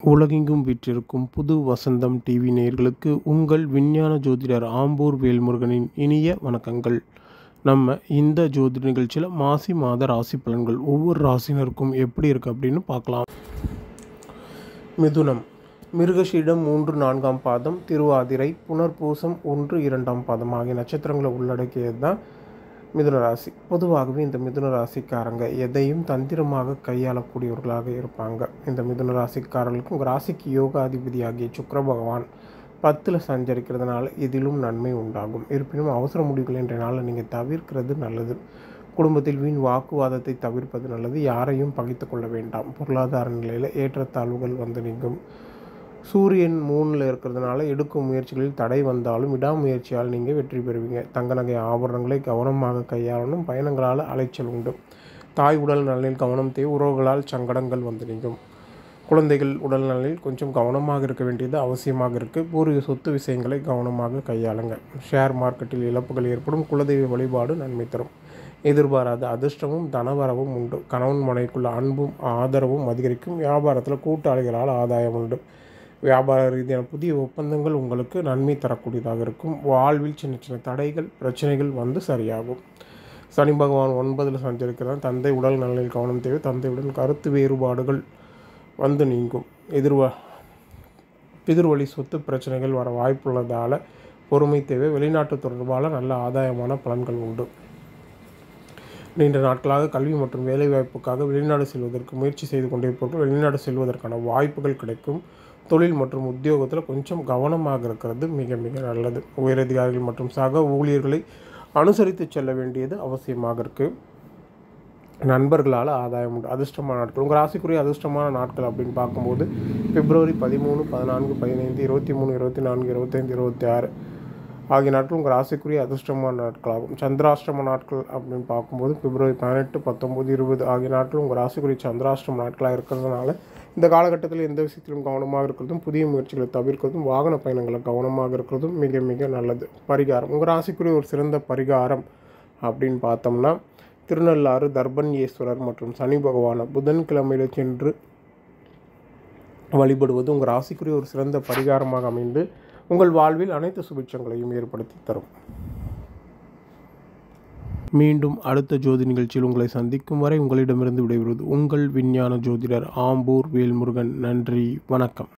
உலகெங்கும் வீற்றிருக்கும் புது வசந்தம் டிவி நேயர்களுக்கு உங்கள் விஞ்ஞான ஜோதிடர் ஆம்பூர் வேல்முருகனின் இனிய வணக்கங்கள் நம்ம இந்த ஜோதிட நிகழ்ச்சியில் மாசி மாத ராசி பலன்கள் ஒவ்வொரு ராசினருக்கும் எப்படி இருக்குது அப்படின்னு பார்க்கலாம் மிதுனம் மிருகஷீடம் மூன்று நான்காம் பாதம் திருவாதிரை புனர்பூசம் ஒன்று இரண்டாம் பாதம் ஆகிய நட்சத்திரங்களை உள்ளடக்கியது தான் மிதுன ராசி பொதுவாகவே இந்த மிதுன ராசிக்காரங்க எதையும் தந்திரமாக கையாளக்கூடியவர்களாக இருப்பாங்க இந்த மிதுன ராசிக்காரர்களுக்கு உங்கள் ராசிக்கு யோகாதிபதியாகிய சுக்கிர பகவான் பத்தில் சஞ்சரிக்கிறதுனால இதிலும் நன்மை உண்டாகும் இருப்பினும் அவசர முடிவுகள் என்ற நாளில் நீங்கள் தவிர்க்கிறது நல்லது குடும்பத்தில் வீண் வாக்குவாதத்தை தவிர்ப்பது நல்லது யாரையும் பகைத்து கொள்ள வேண்டாம் பொருளாதார நிலையில் ஏற்றத்தாழ்வுகள் வந்து நீங்கும் சூரியன் மூணில் இருக்கிறதுனால எடுக்கும் முயற்சிகளில் தடை வந்தாலும் விடாமுயற்சியால் நீங்கள் வெற்றி பெறுவீங்க தங்க நகை ஆபரணங்களை கவனமாக கையாளணும் பயணங்களால் அலைச்சல் உண்டு தாய் உடல் நலனில் கவனம் தேவை உறவுகளால் சங்கடங்கள் வந்து நீங்கும் குழந்தைகள் உடல் நலனில் கொஞ்சம் கவனமாக இருக்க வேண்டியது அவசியமாக இருக்குது பூர்வீக சொத்து விஷயங்களை கவனமாக கையாளுங்க ஷேர் மார்க்கெட்டில் இழப்புகள் ஏற்படும் குலதெய்வ வழிபாடு நன்மை தரும் எதிர்பாராத அதிர்ஷ்டமும் தனவரவும் உண்டு கணவன் மனைக்குள்ள அன்பும் ஆதரவும் அதிகரிக்கும் வியாபாரத்தில் கூட்டாளிகளால் ஆதாயம் உண்டு வியாபார ரீதியான புதிய ஒப்பந்தங்கள் உங்களுக்கு நன்மை தரக்கூடியதாக இருக்கும் வாழ்வில் சின்ன சின்ன தடைகள் பிரச்சனைகள் வந்து சரியாகும் சனி பகவான் ஒன்பதில் சஞ்சரிக்கிறார் தந்தை உடல் நலனில் கவனம் தேவை தந்தையுடன் கருத்து வேறுபாடுகள் வந்து நீங்கும் எதிர்வா பிதிர்வழி சொத்து பிரச்சனைகள் வர வாய்ப்புள்ளதால் பொறுமை தேவை வெளிநாட்டு தொடர்பான நல்ல ஆதாயமான பலன்கள் உண்டு நீண்ட நாட்களாக கல்வி மற்றும் வேலைவாய்ப்புக்காக வெளிநாடு செல்வதற்கு முயற்சி செய்து கொண்டிருப்பவர்கள் வெளிநாடு செல்வதற்கான வாய்ப்புகள் கிடைக்கும் தொழில் மற்றும் உத்தியோகத்தில் கொஞ்சம் கவனமாக இருக்கிறது மிக மிக நல்லது உயரதிகாரிகள் மற்றும் சக ஊழியர்களை அனுசரித்து செல்ல வேண்டியது அவசியமாக இருக்குது நண்பர்களால் ஆதாயம் உண்டு அதிர்ஷ்டமான நாட்கள் உங்கள் ராசிக்குரிய அதிர்ஷ்டமான நாட்கள் அப்படின்னு பார்க்கும்போது பிப்ரவரி பதிமூணு பதினான்கு பதினைந்து இருபத்தி மூணு இருபத்தி நான்கு இருபத்தைந்து இருபத்தி ஆறு ஆகிய நாட்கள் உங்கள் ராசிக்குரிய அதிர்ஷ்டமான நாட்களாகும் சந்திராஷ்டம நாட்கள் அப்படின்னு பார்க்கும்போது பிப்ரவரி பதினெட்டு பத்தொம்போது இருபது ஆகிய நாட்கள் உங்கள் ராசிக்குரிய சந்திராஷ்டம நாட்களாக இருக்கிறதுனால இந்த காலகட்டத்தில் எந்த விஷயத்திலும் கவனமாக இருக்கிறதும் புதிய முயற்சிகளை தவிர்க்கிறதும் வாகன பயணங்களை கவனமாக இருக்கிறதும் மிக மிக நல்லது பரிகாரம் உங்கள் ராசிக்குரிய ஒரு சிறந்த பரிகாரம் அப்படின்னு பார்த்தோம்னா திருநள்ளாறு தர்பன்யேஸ்வரர் மற்றும் சனி பகவானை புதன்கிழமையில் சென்று வழிபடுவது உங்கள் ராசிக்குரிய ஒரு சிறந்த பரிகாரமாக அமைந்து உங்கள் வாழ்வில் அனைத்து சுபிட்சங்களையும் ஏற்படுத்தி தரும் மீண்டும் அடுத்த ஜோதி நிகழ்ச்சியில் உங்களை சந்திக்கும் வரை உங்களிடமிருந்து விடைபெறுவது உங்கள் விஞ்ஞான ஜோதிடர் ஆம்பூர் வேல்முருகன் நன்றி வணக்கம்